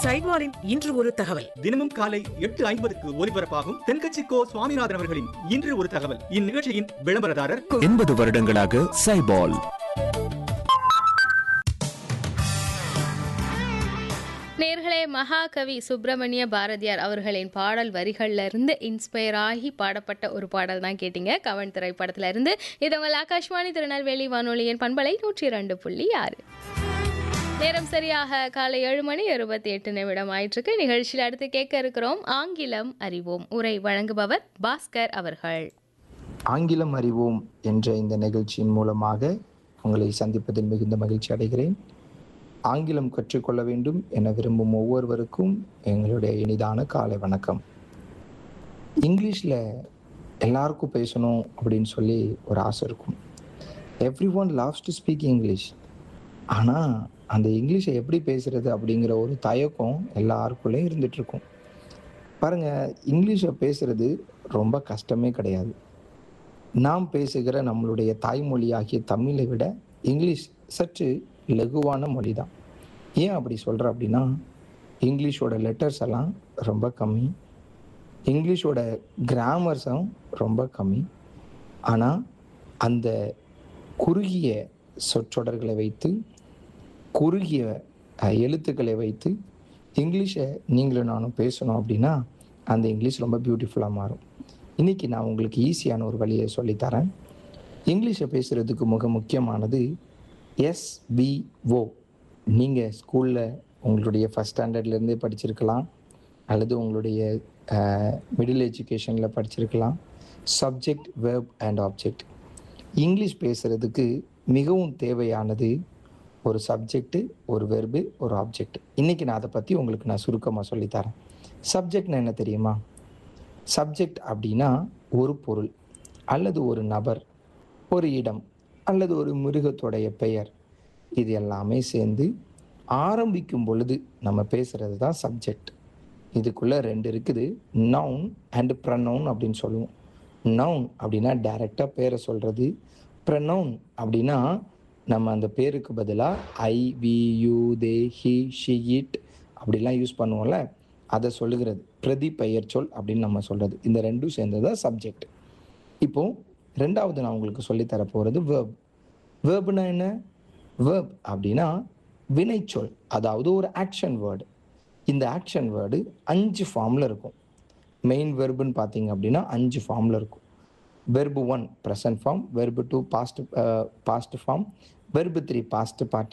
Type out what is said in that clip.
சைட்வாரின் இன்று ஒரு தகவல் தினமும் காலை எட்டு ஐம்பதுக்கு ஒலிபரப்பாகும் தென்கட்சி கோ சுவாமிநாதன் அவர்களின் இன்று ஒரு தகவல் இந்நிகழ்ச்சியின் விளம்பரதாரர் எண்பது வருடங்களாக சைபால் நேர்களே மகாகவி சுப்பிரமணிய பாரதியார் அவர்களின் பாடல் வரிகள்ல இருந்து இன்ஸ்பயர் ஆகி பாடப்பட்ட ஒரு பாடல் தான் கேட்டீங்க கவன் திரைப்படத்துல இருந்து இது உங்கள் ஆகாஷ்வாணி திருநெல்வேலி வானொலியின் பண்பலை நூற்றி ரெண்டு புள்ளி ஆறு நேரம் சரியாக காலை ஏழு மணி இருபத்தி எட்டு நிமிடம் ஆயிட்டிருக்கு நிகழ்ச்சியில் அடுத்து கேட்க இருக்கிறோம் ஆங்கிலம் அறிவோம் உரை வழங்குபவர் பாஸ்கர் அவர்கள் ஆங்கிலம் அறிவோம் என்ற இந்த நிகழ்ச்சியின் மூலமாக உங்களை சந்திப்பதில் மிகுந்த மகிழ்ச்சி அடைகிறேன் ஆங்கிலம் கற்றுக்கொள்ள வேண்டும் என விரும்பும் ஒவ்வொருவருக்கும் எங்களுடைய இனிதான காலை வணக்கம் இங்கிலீஷில் எல்லாருக்கும் பேசணும் அப்படின்னு சொல்லி ஒரு ஆசை இருக்கும் everyone loves to speak English ஆனால் அந்த இங்கிலீஷை எப்படி பேசுறது அப்படிங்கிற ஒரு தயக்கம் எல்லாருக்குள்ளேயும் இருந்துட்டு இருக்கும் பாருங்க இங்கிலீஷை பேசுறது ரொம்ப கஷ்டமே கிடையாது நாம் பேசுகிற நம்மளுடைய தாய்மொழியாகிய தமிழை விட இங்கிலீஷ் சற்று லகுவான மொழி தான் ஏன் அப்படி சொல்கிறேன் அப்படின்னா இங்கிலீஷோட லெட்டர்ஸ் எல்லாம் ரொம்ப கம்மி இங்கிலீஷோட கிராமர்ஸும் ரொம்ப கம்மி ஆனால் அந்த குறுகிய சொற்றொடர்களை வைத்து குறுகிய அஹ், எழுத்துக்களை வைத்து இங்கிலீஷை நீங்களும் நானும் பேசணும் அப்படின்னா அந்த இங்கிலீஷ் ரொம்ப பியூட்டிஃபுல்லாக மாறும் இன்னைக்கு நான் உங்களுக்கு ஈஸியான ஒரு வழியை சொல்லித்தரேன் இங்கிலீஷை பேசுகிறதுக்கு மிக முக்கியமானது எஸ்பிஓ நீங்கள் ஸ்கூலில் உங்களுடைய ஃபஸ்ட் ஸ்டாண்டர்ட்லேருந்தே படிச்சிருக்கலாம் அல்லது உங்களுடைய மிடில் எஜுகேஷனில் படிச்சிருக்கலாம் subject verb and object English பேசுகிறதுக்கு மிகவும் தேவையானது ஒரு சப்ஜெக்ட்டு ஒரு வெர்பு ஒரு ஆப்ஜெக்ட் இன்றைக்கி நான் அதை பற்றி உங்களுக்கு நான் சுருக்கமாக சொல்லித்தரேன் சப்ஜெக்ட்னா என்ன தெரியுமா சப்ஜெக்ட் அப்படின்னா ஒரு பொருள் அல்லது ஒரு நபர் ஒரு இடம் அல்லது ஒரு மிருகத்தோடைய பெயர் இது எல்லாமே சேர்ந்து ஆரம்பிக்கும் பொழுது நம்ம பேசுறது தான் சப்ஜெக்ட் இதுக்குள்ள ரெண்டு இருக்குது நவுன் அண்ட் ப்ரனவுன் அப்படின்னு சொல்லுவோம் நவுன் அப்படின்னா டைரெக்டாக பேரை சொல்கிறது ப்ரனவுன் அப்படின்னா நம்ம அந்த பேருக்கு பதிலாக I we you they he she it அப்படிலாம் யூஸ் பண்ணுவோம்ல அதை சொல்லுகிறது பிரதி பெயர் சொல் அப்படின்னு நம்ம சொல்கிறது இந்த ரெண்டும் சேர்ந்தது தான் சப்ஜெக்ட் இப்போ ரெண்டாவது நான் உங்களுக்கு சொல்லித்தர போகிறது வேர்ப் வேர்ப்னா என்ன வேர்ப் அப்படின்னா வினைச்சொல் அதாவது ஒரு ஆக்ஷன் வேர்டு இந்த ஆக்ஷன் வேர்டு அஞ்சு ஃபார்மில் இருக்கும் மெயின் வெர்புன்னு பார்த்தீங்க அப்படின்னா அஞ்சு ஃபார்மில் இருக்கும் verb one present form verb two past past form verb three past party